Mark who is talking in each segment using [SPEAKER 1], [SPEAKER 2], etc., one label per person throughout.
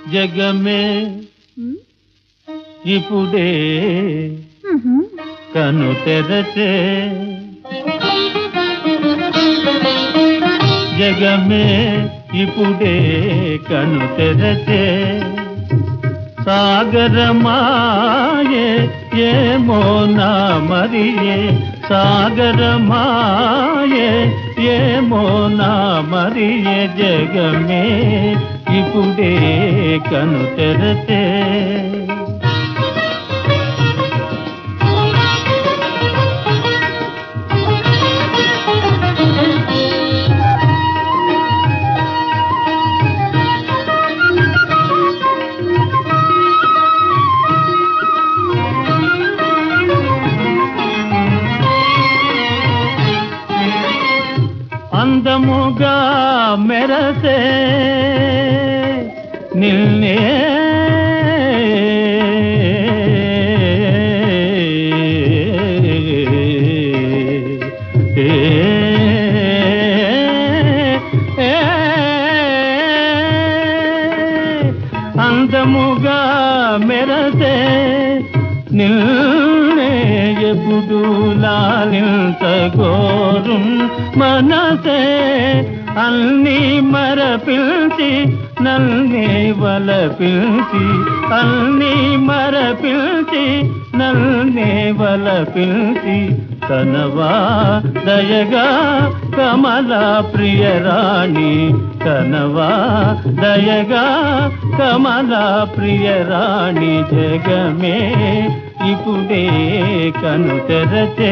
[SPEAKER 1] జగమే
[SPEAKER 2] ఉమ్,
[SPEAKER 1] ఇప్పుడే
[SPEAKER 2] ఉహు.
[SPEAKER 1] కను తెరచే జగమే ఇప్పుడే కను తెరచే సాగరమాయే ఏమో నా మరియే సాగరమాయే ఏమో నా మరియే జగమే ఇప్పుడే కను తెరచే అందముగా మెరసే నిన్నే అందముగా మెరసే నిన్నే ఎప్పుడు లాలించగోరు మనసే అన్ని మరపిల్చి నల్నే వలపిల్చి అన్ని మరపిల్చి నల్నే వలపిల్చి కనవా దయగా కమల ప్రియరాణి కనవా దయగా కమల ప్రియరాణి జగమే ఇప్పుడే కను తెరచే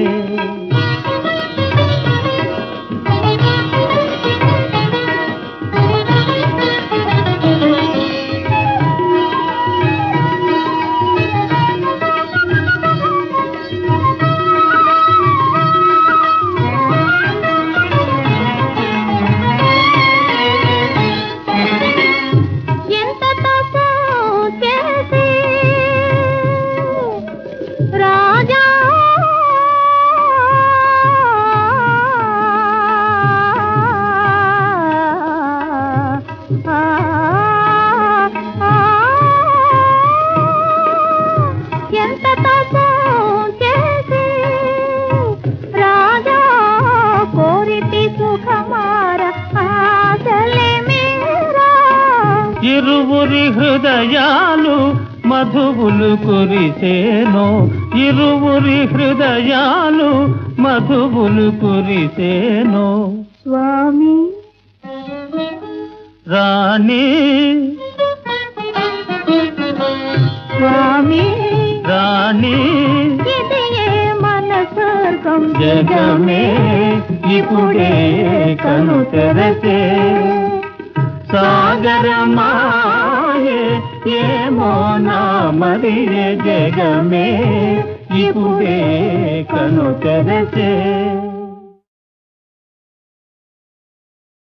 [SPEAKER 2] ఎంత తపో చేసి రాజా ఆ, ఆ, ఎంత తపో చేసి రాజా కోరితి సుఖమార ఆశలే మీరా
[SPEAKER 1] ఇరువురి హృదయాలు మధువులు కురిసేనో ఇరువురి హృదయాలు మధువులు కురిసేనో
[SPEAKER 2] స్వామి
[SPEAKER 1] రాణి
[SPEAKER 2] స్వామి
[SPEAKER 1] రాణి
[SPEAKER 2] ఇది ఏ మన స్వర్గం
[SPEAKER 1] జగమే ఇప్పుడే కను తెరచే సాగరమాయే ఏమో నా మరియే జగమే ఇప్పుడే కను తెరచే